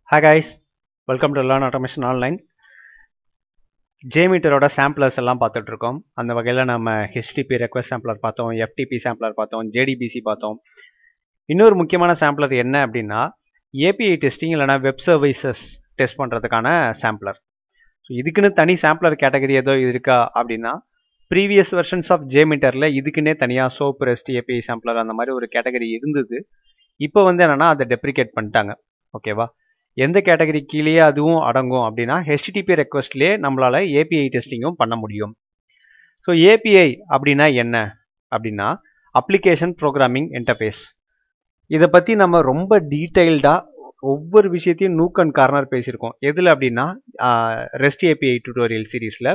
Hi guys, welcome to Learn Automation Online. ஜேமீட்டரோட சாம்பிளர்ஸ் எல்லாம் பார்த்துட்டு இருக்கோம் அந்த வகையில் நம்ம ஹெச்டிபி ரெக்வஸ்ட் சாம்பிளர் பார்த்தோம் எஃப்டிபி சாம்பிளர் பார்த்தோம் ஜேடிபிசி பார்த்தோம் இன்னொரு முக்கியமான சாம்பிளர் என்ன அப்படின்னா ஏபிஐ டெஸ்டிங் இல்லைனா வெப் சர்வீசஸ் டெஸ்ட் பண்ணுறதுக்கான சாம்பிளர் ஸோ இதுக்குன்னு தனி சாம்பிளர் கேட்டகரி ஏதோ இருக்கா அப்படின்னா ப்ரீவியஸ் வெர்ஷன்ஸ் ஆஃப் ஜேமீட்டரில் இதுக்குன்னே தனியாக சோப் ரெஸ்ட் ஏபிஐ சாம்பிளர் அந்த மாதிரி ஒரு கேட்டகரி இருந்தது இப்போ வந்து என்னென்னா அதை டெப்ரிகேட் பண்ணிட்டாங்க ஓகேவா எந்த கேட்டகரி கீழேயே அதுவும் அடங்கும் அப்படின்னா ஹெச்டிடிபி ரெக்வஸ்ட்லேயே நம்மளால் ஏபிஐ டெஸ்டிங்கும் பண்ண முடியும் ஸோ ஏபிஐ அப்படின்னா என்ன அப்படின்னா அப்ளிகேஷன் ப்ரோக்ராமிங் இன்டர்ஃபேஸ் இதை பற்றி நம்ம ரொம்ப டீட்டெயில்டாக ஒவ்வொரு விஷயத்தையும் நூக் அண்ட் கார்னர் பேசியிருக்கோம் எதில் அப்படின்னா ரெஸ்ட் ஏபிஐ டியூட்டோரியல் சீரீஸில்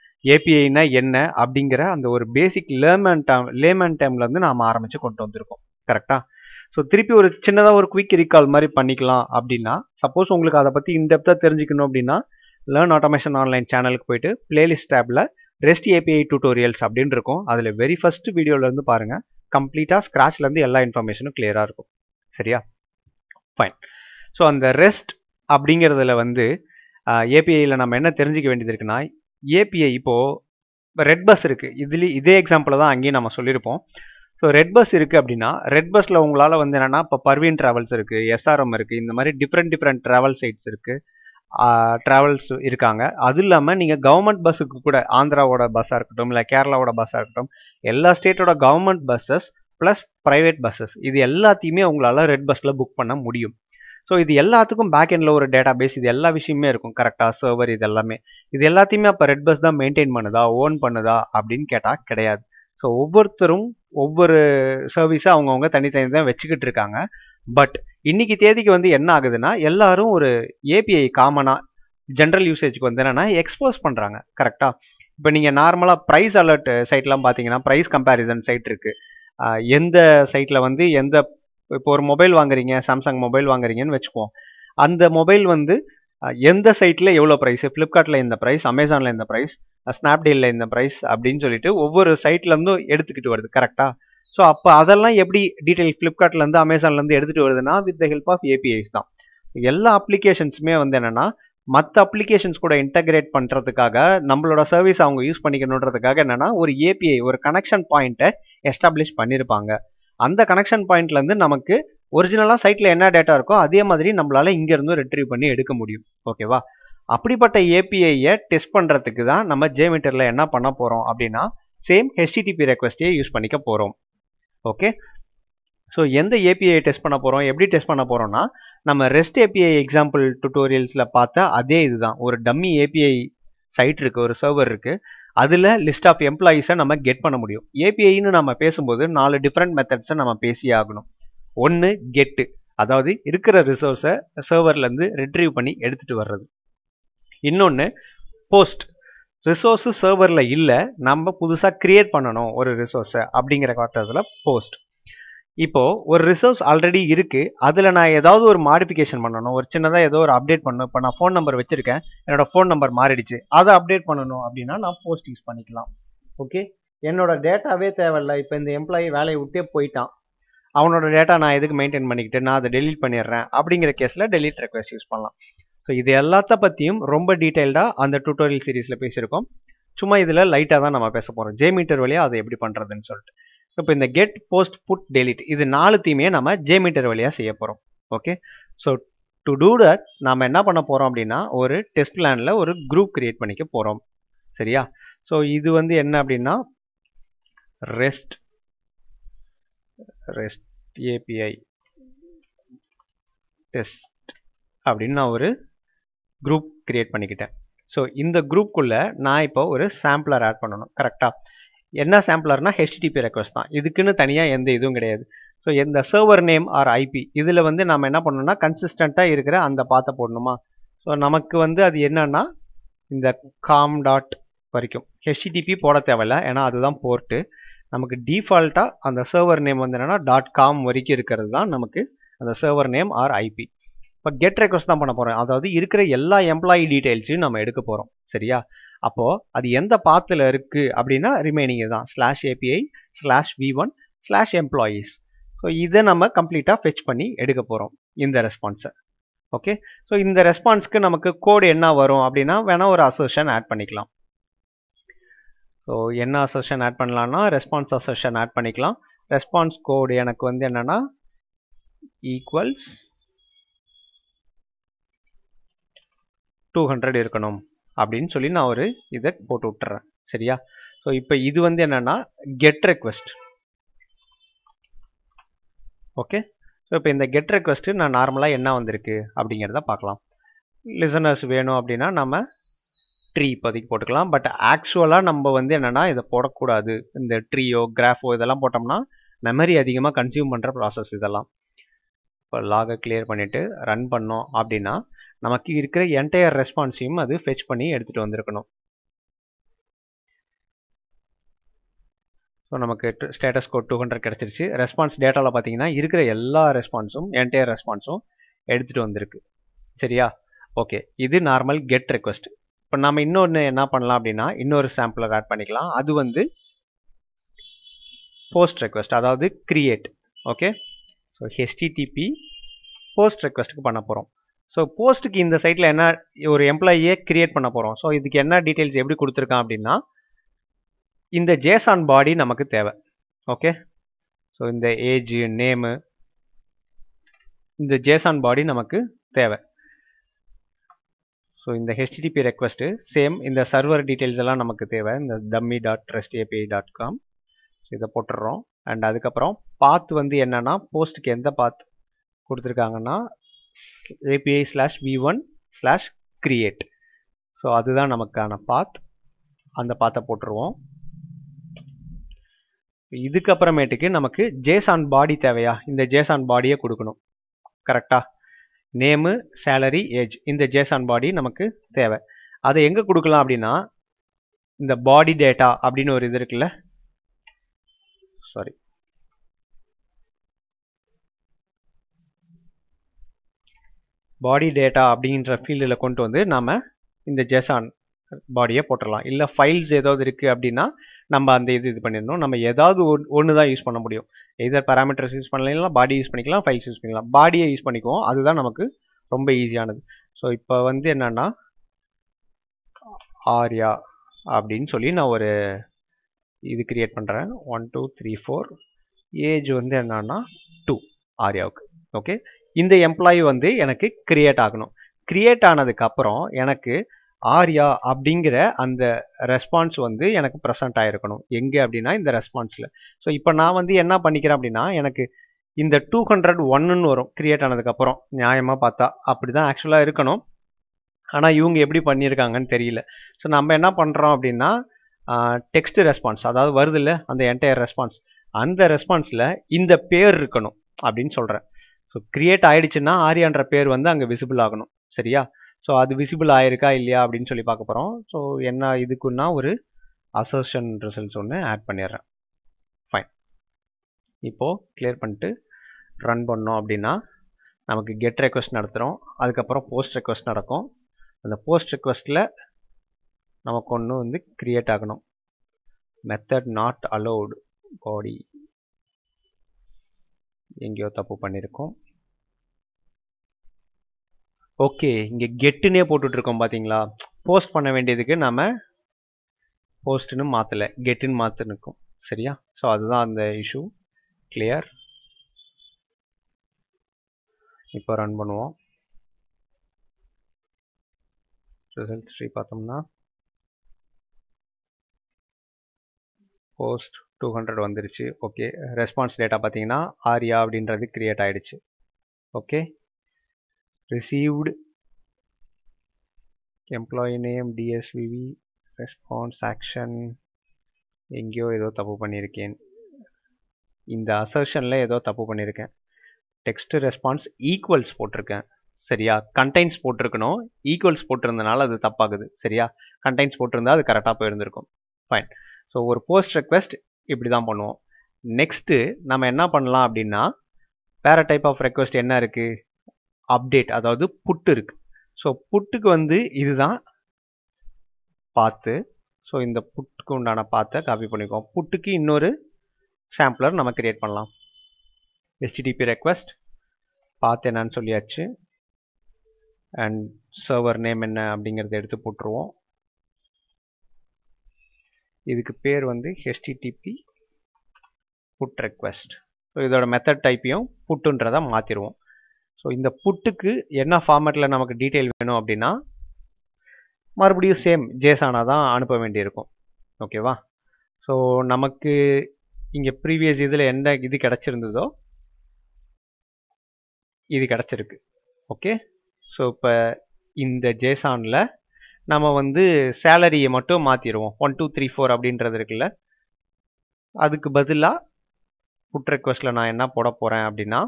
ஏபிஐனா என்ன அப்படிங்கிற அந்த ஒரு பேசிக் லேமன் டைம் லேமன் டைம்லேருந்து நாம் ஆரம்பித்து கொண்டு வந்திருக்கோம் கரெக்டாக ஸோ திருப்பி ஒரு சின்னதாக ஒரு குவிக் ரீகால் மாதிரி பண்ணிக்கலாம் அப்படின்னா சப்போஸ் உங்களுக்கு அதை பற்றி இன்டெப்த்தாக தெரிஞ்சுக்கணும் அப்படின்னா லேர்ன் ஆட்டோமேஷன் ஆன்லைன் சேனலுக்கு போயிட்டு பிளேலிஸ்ட் டேப்பில் ரெஸ்ட் ஏபிஐ டியூட்டோரியல்ஸ் அப்படின்னு இருக்கும் அதில் வெரி ஃபர்ஸ்ட் வீடியோலேருந்து பாருங்கள் கம்ப்ளீட்டாக ஸ்க்ராச்லேருந்து எல்லா இன்ஃபர்மேஷனும் கிளியராக இருக்கும் சரியா ஃபைன் ஸோ அந்த ரெஸ்ட் அப்படிங்கிறதுல வந்து ஏபிஐயில் நம்ம என்ன தெரிஞ்சுக்க வேண்டியது இருக்குன்னா ஏபிஐ இப்போது ரெட் பஸ் இருக்குது இதுலேயும் இதே எக்ஸாம்பிள் தான் அங்கேயும் நம்ம சொல்லியிருப்போம் ஸோ ரெட் பஸ் இருக்குது அப்படின்னா ரெட் பஸ்ஸில் உங்களால் வந்து என்னென்னா இப்போ பர்வீன் ட்ராவல்ஸ் இருக்குது எஸ்ஆர்எம் இருக்குது இந்த மாதிரி டிஃப்ரெண்ட் டிஃப்ரெண்ட் ட்ராவல் சைட்ஸ் இருக்குது ட்ராவல்ஸ் இருக்காங்க அது இல்லாமல் நீங்கள் கவர்மெண்ட் பஸ்ஸுக்கு கூட ஆந்திராவோட பஸ்ஸாக இருக்கட்டும் இல்லை கேரளாவோட பஸ்ஸாக இருக்கட்டும் எல்லா ஸ்டேட்டோட government buses plus private buses இது எல்லாத்தையுமே உங்களால் ரெட் பஸ்ஸில் புக் பண்ண முடியும் ஸோ இது எல்லாத்துக்கும் பேக் எண்டில் ஒரு டேட்டா பேஸ் இது எல்லா விஷயமே இருக்கும் கரெக்டாக சர்வர் இது எல்லாமே இது எல்லாத்தையுமே அப்போ ரெட் பஸ் தான் மெயின்டைன் பண்ணுதா ஓன் பண்ணுதா அப்படின்னு கேட்டால் கிடையாது ஸோ ஒவ்வொருத்தரும் ஒவ்வொரு சர்வீஸை அவங்கவுங்க தனித்தனி தான் வச்சுக்கிட்டு இருக்காங்க பட் இன்னைக்கு தேதிக்கு வந்து என்ன ஆகுதுன்னா எல்லாரும் ஒரு ஏபிஐ காமனாக ஜென்ரல் யூசேஜ்க்கு வந்து என்னென்னா எக்ஸ்போஸ் பண்ணுறாங்க கரெக்டாக இப்போ நீங்கள் நார்மலாக ப்ரைஸ் அலர்ட் சைட்லாம் பார்த்தீங்கன்னா ப்ரைஸ் கம்பேரிசன் சைட் இருக்குது எந்த சைட்டில் வந்து எந்த இப்போ ஒரு மொபைல் வாங்குறீங்க சாம்சங் மொபைல் வாங்குறீங்கன்னு வச்சுக்குவோம் அந்த மொபைல் வந்து எந்த சைட்டில் எவ்வளோ ப்ரைஸ் ஃப்ளிப்கார்ட்டில் இந்த ப்ரைஸ் அமேசானில் இந்த ப்ரைஸ் ஸ்னாப்டீலில் இந்த ப்ரைஸ் அப்படின்னு சொல்லிட்டு ஒவ்வொரு சைட்லேருந்தும் எடுத்துக்கிட்டு வருது கரெக்டாக ஸோ அப்போ அதெல்லாம் எப்படி டீட்டெயில் ஃப்ளிப்கார்ட்லேருந்து அமேசான்லேருந்து எடுத்துகிட்டு வருதுன்னா with the help of APIs தான் எல்லா அப்ளிகேஷன்ஸுமே வந்து என்னென்னா மற்ற அப்ளிகேஷன்ஸ் கூட இன்டகிரேட் பண்ணுறதுக்காக நம்மளோட சர்வீஸ் அவங்க யூஸ் பண்ணிக்கணுன்றதுக்காக என்னென்னா ஒரு ஏபிஐ ஒரு கனெக்ஷன் பாயிண்ட்டை எஸ்டாப்ளிஷ் பண்ணியிருப்பாங்க அந்த கனெக்ஷன் பாயிண்ட்லேருந்து நமக்கு ஒரிஜினலாக சைட்டில் என்ன டேட்டா இருக்கோ அதே மாதிரி நம்மளால் இங்கேருந்து ரெட்ரீவ் பண்ணி எடுக்க முடியும் ஓகேவா அப்படிப்பட்ட ஏபிஐயை டெஸ்ட் பண்ணுறதுக்கு தான் நம்ம ஜேமீட்டரில் என்ன பண்ண போகிறோம் அப்படின்னா சேம் ஹெச்டிடிபி ரெக்வஸ்டையே யூஸ் பண்ணிக்க போகிறோம் ஓகே ஸோ எந்த ஏபிஐ டெஸ்ட் பண்ண போகிறோம் எப்படி டெஸ்ட் பண்ண போகிறோம்னா நம்ம ரெஸ்ட் ஏபிஐ எக்ஸாம்பிள் டுட்டோரியல்ஸில் பார்த்தா அதே இதுதான் ஒரு டம்மி ஏபிஐ சைட் இருக்குது ஒரு சர்வர் இருக்குது அதில் லிஸ்ட் ஆஃப் எம்ப்ளாயீஸை நம்ம கெட் பண்ண முடியும் ஏபிஐன்னு நம்ம பேசும்போது நாலு டிஃப்ரெண்ட் மெத்தட்ஸை நம்ம பேசியே ஆகணும் ஒன்று கெட்டு அதாவது இருக்கிற ரிசோர்ஸை சர்வர்லேருந்து ரிட்ரீவ் பண்ணி எடுத்துகிட்டு வர்றது இன்னொன்று போஸ்ட் ரிசோர்ஸு சர்வரில் இல்லை நம்ம புதுசாக க்ரியேட் பண்ணணும் ஒரு ரிசோர்ஸை அப்படிங்கிற காட்டுறதுல போஸ்ட் இப்போது ஒரு ரிசோர்ஸ் ஆல்ரெடி இருக்குது அதில் நான் ஏதாவது ஒரு மாடிஃபிகேஷன் பண்ணணும் ஒரு சின்னதாக ஏதோ ஒரு அப்டேட் பண்ணணும் இப்போ நான் ஃபோன் நம்பர் வச்சுருக்கேன் என்னோட ஃபோன் நம்பர் மாறிடுச்சு அதை அப்டேட் பண்ணணும் அப்படின்னா நான் போஸ்ட் யூஸ் பண்ணிக்கலாம் ஓகே என்னோட டேட்டாவே தேவையில்லை இப்போ இந்த எம்ப்ளாயி வேலையை விட்டே போயிட்டான் அவனோட டேட்டா நான் எதுக்கு மெயின்டைன் பண்ணிக்கிட்டு நான் அதை டெலீட் பண்ணிடுறேன் அப்படிங்கிற கேஸில் டெலீட் ரெக்வஸ்ட் யூஸ் பண்ணலாம் ஸோ இது எல்லாத்த பற்றியும் ரொம்ப டீட்டெயில்டாக அந்த டியூட்டோரியல் சீரீஸில் பேசியிருக்கோம் சும்மா இதில் லைட்டாக தான் நம்ம பேச போகிறோம் ஜே மீட்டர் வழியாக அதை எப்படி பண்ணுறதுன்னு சொல்லிட்டு இப்போ இந்த கெட் போஸ்ட் புட் டெலிட் இது நாலுத்தையுமே நம்ம ஜே மீட்டர் வழியாக செய்ய போகிறோம் okay so to do that நாம் என்ன பண்ண போகிறோம் அப்படின்னா ஒரு டெஸ்ட் பிளானில் ஒரு குரூப் கிரியேட் பண்ணிக்க போகிறோம் சரியா ஸோ இது வந்து என்ன அப்படின்னா ரெஸ்ட் ரெஸ்ட் ஏபிஐ டெஸ்ட் அப்படின்னு நான் ஒரு குரூப் கிரியேட் பண்ணிக்கிட்டேன் ஸோ இந்த குரூப்புக்குள்ளே நான் இப்போ ஒரு சாம்பிளர் ஆட் பண்ணணும் கரெக்டாக என்ன சாம்பிளர்னா ஹெச்டிடிபி ரெக்வஸ்ட் தான் இதுக்குன்னு தனியாக எந்த இதுவும் கிடையாது ஸோ எந்த சர்வர் நேம் ஆர் ஐபி இதில் வந்து நம்ம என்ன பண்ணணும்னா கன்சிஸ்டண்ட்டாக இருக்கிற அந்த பாத்தை போடணுமா ஸோ நமக்கு வந்து அது என்னன்னா இந்த காம் டாட் வரைக்கும் ஹெச்டிடிபி போட தேவையில்ல ஏன்னா அதுதான் போர்ட்டு நமக்கு டிஃபால்ட்டாக அந்த சர்வர் நேம் வந்து என்னென்னா டாட் காம் வரைக்கும் இருக்கிறது தான் நமக்கு அந்த சர்வர் நேம் ஆர் ஐபி இப்போ கெட் ரெக்வஸ்ட் தான் பண்ண போகிறோம் அதாவது இருக்கிற எல்லா எம்ப்ளாயி டீட்டெயில்ஸையும் நம்ம எடுக்க போகிறோம் சரியா அப்போது அது எந்த பாத்தில் இருக்குது அப்படின்னா ரிமைனிங் தான் slash API slash V one slash employees so இதை நம்ம கம்ப்ளீட்டாக ஃபெச் பண்ணி எடுக்க போகிறோம் இந்த ரெஸ்பான்ஸை ஓகே ஸோ இந்த ரெஸ்பான்ஸ்க்கு நமக்கு கோடு என்ன வரும் அப்படின்னா வேணால் ஒரு அசர்ஷன் ஆட் பண்ணிக்கலாம் ஸோ என்ன அசர்ஷன் ஆட் பண்ணலாம்னா ரெஸ்பான்ஸ் அசர்ஷன் ஆட் பண்ணிக்கலாம் ரெஸ்பான்ஸ் கோடு எனக்கு வந்து என்னன்னா ஈக்குவல்ஸ் டூ ஹண்ட்ரட் இருக்கணும் அப்படின்னு சொல்லி நான் ஒரு இதை போட்டு விட்டுறேன் சரியா ஸோ இப்போ இது வந்து என்னன்னா கெட் ரெக்வெஸ்ட் ஓகே ஸோ இப்போ இந்த கெட் ரெக்வெஸ்ட்டு நான் நார்மலாக என்ன வந்திருக்கு அப்படிங்கிறத பார்க்கலாம் லிசனர்ஸ் வேணும் அப்படின்னா நம்ம ட்ரீ இப்போதைக்கு போட்டுக்கலாம் பட் ஆக்சுவலாக நம்ம வந்து என்னென்னா இதை போடக்கூடாது இந்த ட்ரீயோ கிராஃபோ இதெல்லாம் போட்டோம்னா மெமரி அதிகமாக கன்சியூம் பண்ணுற ப்ராசஸ் இதெல்லாம் இப்போ லாகை கிளியர் பண்ணிவிட்டு ரன் பண்ணோம் அப்படின்னா நமக்கு இருக்கிற என்டையர் ரெஸ்பான்ஸையும் அது ஃபெச் பண்ணி எடுத்துகிட்டு வந்திருக்கணும் ஸோ நமக்கு ஸ்டேட்டஸ் கோட் டூ ஹண்ட்ரட் கிடச்சிருச்சு ரெஸ்பான்ஸ் டேட்டாவில் பார்த்தீங்கன்னா இருக்கிற எல்லா ரெஸ்பான்ஸும் என்டையர் ரெஸ்பான்ஸும் எடுத்துகிட்டு வந்திருக்கு சரியா ஓகே இது நார்மல் கெட் ரெக்வஸ்ட் இப்போ நம்ம இன்னொன்று என்ன பண்ணலாம் அப்படின்னா இன்னொரு சாம்பிளர் ஆட் பண்ணிக்கலாம் அது வந்து போஸ்ட் ரெக்வஸ்ட் அதாவது create okay so HTTP post ரெக்வஸ்ட்டுக்கு பண்ண போகிறோம் ஸோ போஸ்ட்டுக்கு இந்த சைட்டில் என்ன ஒரு எம்ப்ளாயியே கிரியேட் பண்ண போகிறோம் ஸோ இதுக்கு என்ன டீட்டெயில்ஸ் எப்படி கொடுத்துருக்கான் அப்படின்னா இந்த ஜேசான் பாடி நமக்கு தேவை ஓகே ஸோ இந்த ஏஜ் நேமு இந்த ஜேசான் பாடி நமக்கு தேவை ஸோ இந்த ஹெச்டிடிபி ரெக்வஸ்ட்டு சேம் இந்த சர்வர் டீட்டெயில்ஸ் எல்லாம் நமக்கு தேவை இந்த dummy dot rest API dot com இதை போட்டுடுறோம் அண்ட் அதுக்கப்புறம் பாத் வந்து என்னன்னா போஸ்ட்டுக்கு எந்த பாத் கொடுத்துருக்காங்கன்னா API slash V one slash create so அதுதான் நமக்கான பாத் அந்த பாத்தை போட்டுருவோம் இதுக்கப்புறமேட்டுக்கு நமக்கு ஜேசான் பாடி தேவையா இந்த ஜேசான் பாடியை கொடுக்கணும் கரெக்டா நேமு சேலரி ஏஜ் இந்த ஜேசான் பாடி நமக்கு தேவை அதை எங்கே கொடுக்கலாம் அப்படின்னா இந்த பாடி டேட்டா அப்படின்னு ஒரு இது இருக்குல்ல சாரி பாடி டேட்டா அப்படின்ற ஃபீல்டில் கொண்டு வந்து நாம் இந்த ஜேசான் பாடியை போட்டுடலாம் இல்லை ஃபைல்ஸ் ஏதாவது இருக்குது அப்படின்னா நம்ம அந்த இது இது பண்ணிடணும் நம்ம ஏதாவது ஒன்று தான் யூஸ் பண்ண முடியும் எதர் பேராமீட்டர்ஸ் யூஸ் பண்ணலாம் பாடி யூஸ் பண்ணிக்கலாம் ஃபைல்ஸ் யூஸ் பண்ணிக்கலாம் பாடியை யூஸ் பண்ணிக்குவோம் அதுதான் நமக்கு ரொம்ப ஈஸியானது ஸோ இப்போ வந்து என்னென்னா ஆர்யா அப்படின்னு சொல்லி நான் ஒரு இது கிரியேட் பண்ணுறேன் one two three four age வந்து என்னன்னா டூ ஆர்யாவுக்கு ஓகே இந்த எம்ப்ளாயி வந்து எனக்கு கிரியேட் ஆகணும் கிரியேட் ஆனதுக்கப்புறம் எனக்கு ஆர்யா அப்படிங்கிற அந்த ரெஸ்பான்ஸ் வந்து எனக்கு ப்ரெசென்ட் ஆகிருக்கணும் எங்கே அப்படின்னா இந்த ரெஸ்பான்ஸில் ஸோ இப்போ நான் வந்து என்ன பண்ணிக்கிறேன் அப்படின்னா எனக்கு இந்த டூ ஹண்ட்ரட் ஒன்னுன்னு வரும் கிரியேட் ஆனதுக்கப்புறம் நியாயமாக பார்த்தா அப்படி தான் ஆக்சுவலாக இருக்கணும் ஆனால் இவங்க எப்படி பண்ணியிருக்காங்கன்னு தெரியல ஸோ நம்ம என்ன பண்ணுறோம் அப்படின்னா டெக்ஸ்ட் ரெஸ்பான்ஸ் அதாவது வருது இல்லை அந்த என்டையர் ரெஸ்பான்ஸ் அந்த ரெஸ்பான்ஸில் இந்த பேர் இருக்கணும் அப்படின்னு சொல்கிறேன் ஸோ கிரியேட் ஆயிடுச்சுன்னா ஆரியான்ற பேர் வந்து அங்கே விசிபிள் ஆகணும் சரியா ஸோ அது விசிபிள் ஆயிருக்கா இல்லையா அப்படின்னு சொல்லி பார்க்க போகிறோம் ஸோ என்ன இதுக்குன்னா ஒரு அசர்ஷன் ரிசல்ட்ஸ் ஒன்று ஆட் பண்ணிடுறேன் ஃபைன் இப்போது கிளியர் பண்ணிட்டு ரன் பண்ணோம் அப்படின்னா நமக்கு கெட் ரெக்வஸ்ட் நடத்துகிறோம் அதுக்கப்புறம் போஸ்ட் ரெக்வஸ்ட் நடக்கும் அந்த போஸ்ட் ரெக்வஸ்ட்டில் நமக்கு ஒன்று வந்து கிரியேட் ஆகணும் மெத்தட் நாட் அலோடு பாடி எங்கேயோ தப்பு பண்ணியிருக்கோம் ஓகே இங்கே கெட்டுனே போட்டுட்ருக்கோம் பார்த்தீங்களா போஸ்ட் பண்ண வேண்டியதுக்கு நம்ம போஸ்ட்டுன்னு மாற்றலை கெட்டுன்னு மாற்றிருக்கோம் சரியா ஸோ அதுதான் அந்த இஷ்யூ கிளியர் இப்போ ரன் பண்ணுவோம் ரிசல்ட் ட்ரீ பார்த்தோம்னா போஸ்ட் டூ ஹண்ட்ரட் வந்துருச்சு ஓகே ரெஸ்பான்ஸ் டேட்டா பார்த்தீங்கன்னா ஆரியா அப்படின்றது கிரியேட் ஆகிடுச்சு ஓகே ரிசீவ்டு எம்ப்ளாயி நேம் டிஎஸ்விவி ரெஸ்பான்ஸ் ஆக்ஷன் எங்கேயோ ஏதோ தப்பு பண்ணியிருக்கேன் இந்த அசர்ஷனில் ஏதோ தப்பு பண்ணியிருக்கேன் டெக்ஸ்ட் ரெஸ்பான்ஸ் ஈக்குவல்ஸ் போட்டிருக்கேன் சரியா கண்டைன்ஸ் போட்டிருக்கணும் ஈக்குவல்ஸ் போட்டிருந்தனால அது தப்பாகுது சரியா கண்டைன்ஸ் போட்டிருந்தா அது கரெக்டாக போயிருந்திருக்கும் ஃபைன் ஸோ ஒரு போஸ்ட் ரெக்வெஸ்ட் இப்படி தான் பண்ணுவோம் நெக்ஸ்ட்டு நம்ம என்ன பண்ணலாம் அப்படின்னா வேறு டைப் ஆஃப் ரெக்வெஸ்ட் என்ன இருக்குது அப்டேட் அதாவது புட்டு இருக்குது ஸோ புட்டுக்கு வந்து இதுதான் பார்த்து ஸோ இந்த புட்டுக்கு உண்டான பார்த்தை காப்பி பண்ணிக்குவோம் புட்டுக்கு இன்னொரு சாம்பிளர் நம்ம கிரியேட் பண்ணலாம் ஹெச்டிடிபி ரெக்வெஸ்ட் பார்த்து என்னன்னு சொல்லியாச்சு அண்ட் சர்வர் நேம் என்ன அப்படிங்கிறத எடுத்து போட்டுருவோம் இதுக்கு பேர் வந்து ஹெச்டிடிபி புட் ரெக்வெஸ்ட் ஸோ இதோட மெத்தட் டைப்பையும் புட்டுன்றதை மாற்றிடுவோம் ஸோ இந்த புட்டுக்கு என்ன ஃபார்மேட்டில் நமக்கு டீட்டெயில் வேணும் அப்படின்னா மறுபடியும் சேம் ஜேசானா தான் அனுப்ப வேண்டியிருக்கும் ஓகேவா ஸோ நமக்கு இங்கே ப்ரீவியஸ் இதில் என்ன இது கிடச்சிருந்ததோ இது கிடச்சிருக்கு ஓகே ஸோ இப்போ இந்த ஜேசானில் நம்ம வந்து சேலரியை மட்டும் மாற்றிடுவோம் ஒன் டூ த்ரீ ஃபோர் அப்படின்றது இருக்குல்ல அதுக்கு பதிலாக புட் ரெக்வஸ்ட்டில் நான் என்ன போட போகிறேன் அப்படின்னா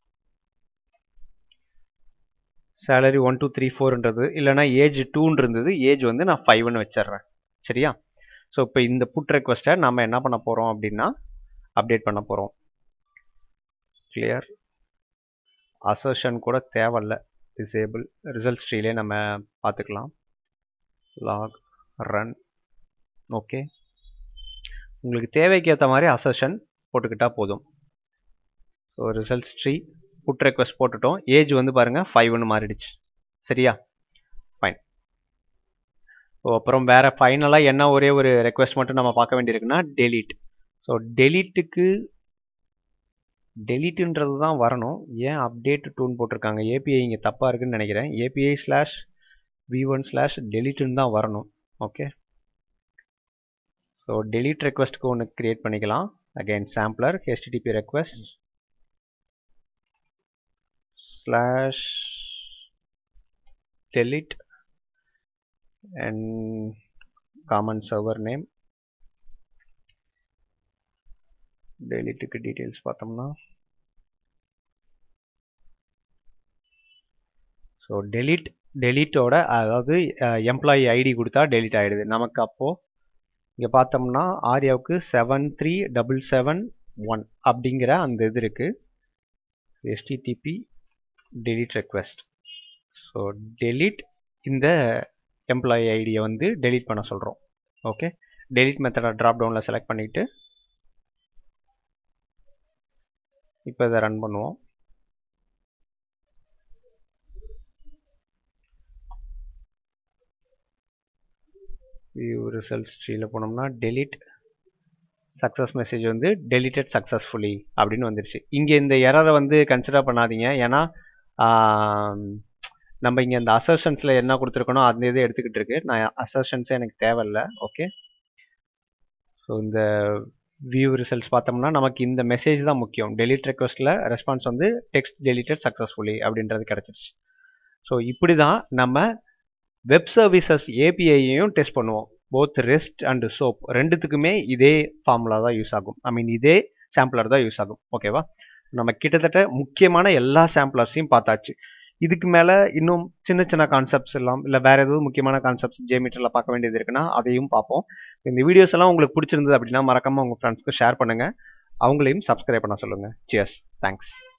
சேலரி ஒன் டூ த்ரீ ஃபோர்ன்றது இல்லைனா ஏஜ் டூன்னு இருந்தது ஏஜ் வந்து நான் ஃபைவ்னு வச்சிடுறேன் சரியா ஸோ இப்போ இந்த புட் ரெக்வஸ்ட்டை நம்ம என்ன பண்ண போகிறோம் அப்படின்னா அப்டேட் பண்ண போகிறோம் கிளியர் அசர்ஷன் கூட தேவையில்ல டிசேபிள் ரிசல்ட் ஸ்ட்ரீலே நம்ம பார்த்துக்கலாம் லாக் ரன் ஓகே உங்களுக்கு தேவைக்கு ஏற்ற மாதிரி அசர்ஷன் போட்டுக்கிட்டால் போதும் so result tree put request போட்டுட்டோம் ஏஜ் வந்து பாருங்கள் ஃபைவ்னு மாறிடுச்சு சரியா ஃபைன் ஸோ அப்புறம் வேறு ஃபைனலாக என்ன ஒரே ஒரு ரெக்வஸ்ட் மட்டும் நம்ம பார்க்க வேண்டியிருக்குன்னா டெலீட் ஸோ டெலீட்டுக்கு டெலீட்டுன்றது தான் வரணும் ஏன் அப்டேட் டூன் போட்டிருக்காங்க ஏபிஐ இங்கே தப்பாக இருக்குன்னு நினைக்கிறேன் API slash V one slash டெலீட்டுன்னு தான் வரணும் ஓகே ஸோ டெலீட் ரெக்வஸ்ட்டுக்கு ஒன்று க்ரியேட் பண்ணிக்கலாம் again sampler HTTP request slash delete and common server name டெலிட்டுக்கு டீட்டெயில்ஸ் பார்த்தோம்னா ஸோ டெலிட் டெலிட்டோட அதாவது எம்ப்ளாயி ஐடி கொடுத்தா டெலிட் ஆகிடுது நமக்கு அப்போது இங்கே பார்த்தோம்னா ஆர்யாவுக்கு seven three double seven one அப்படிங்கிற அந்த இது இருக்குது HTTP delete request so delete இந்த எம்ப்ளாயி ஐடியை வந்து டெலிட் பண்ண சொல்கிறோம் ஓகே டெலிட் மெத்தடை ட்ராப் டவுனில் செலக்ட் பண்ணிவிட்டு இப்போ இதை ரன் பண்ணுவோம் வியூ ரிசல்ட்ஸ் ட்ரீயில் போனோம்னா டெலிட் சக்ஸஸ் மெசேஜ் வந்து டெலிட்டட் சக்ஸஸ்ஃபுல்லி அப்படின்னு வந்துருச்சு இங்கே இந்த எரரை வந்து கன்சிடர் பண்ணாதீங்க ஏன்னா நம்ம இங்கே இந்த அசர்ஷன்ஸில் என்ன கொடுத்துருக்கணும் அந்த இதை எடுத்துக்கிட்டு இருக்கு நான் அசர்ஷன்ஸே எனக்கு தேவையில்லை ஓகே ஸோ இந்த வியூ ரிசல்ட்ஸ் பார்த்தோம்னா நமக்கு இந்த மெசேஜ் தான் முக்கியம் டெலிட் ரெக்வஸ்ட்டில் ரெஸ்பான்ஸ் வந்து டெக்ஸ்ட் டெலிட்டட் சக்ஸஸ்ஃபுல்லி அப்படின்றது கிடச்சிருச்சு ஸோ இப்படி தான் நம்ம வெப் சர்வீசஸ் ஏபிஐயையும் டெஸ்ட் பண்ணுவோம் போத் ரெஸ்ட் அண்ட் சோப் ரெண்டுத்துக்குமே இதே ஃபார்முலா தான் யூஸ் ஆகும் ஐ மீன் இதே சாம்பிளர் தான் யூஸ் ஆகும் ஓகேவா நம்ம கிட்டத்தட்ட முக்கியமான எல்லா சாம்பிளர்ஸையும் பார்த்தாச்சு இதுக்கு மேலே இன்னும் சின்ன சின்ன கான்செப்ட்ஸ் எல்லாம் இல்லை வேறு எதுவும் முக்கியமான கான்செப்ட்ஸ் ஜேமீட்டரில் பார்க்க வேண்டியது இருக்குன்னா அதையும் பார்ப்போம் இந்த வீடியோஸ் எல்லாம் உங்களுக்கு பிடிச்சிருந்தது அப்படின்னா மறக்காமல் உங்கள் ஃப்ரெண்ட்ஸ்க்கு ஷேர் பண்ணுங்கள் அவங்களையும் சப்ஸ்கிரைப் பண்ண சொல்லுங்கள் சியர்ஸ் தேங்க்ஸ்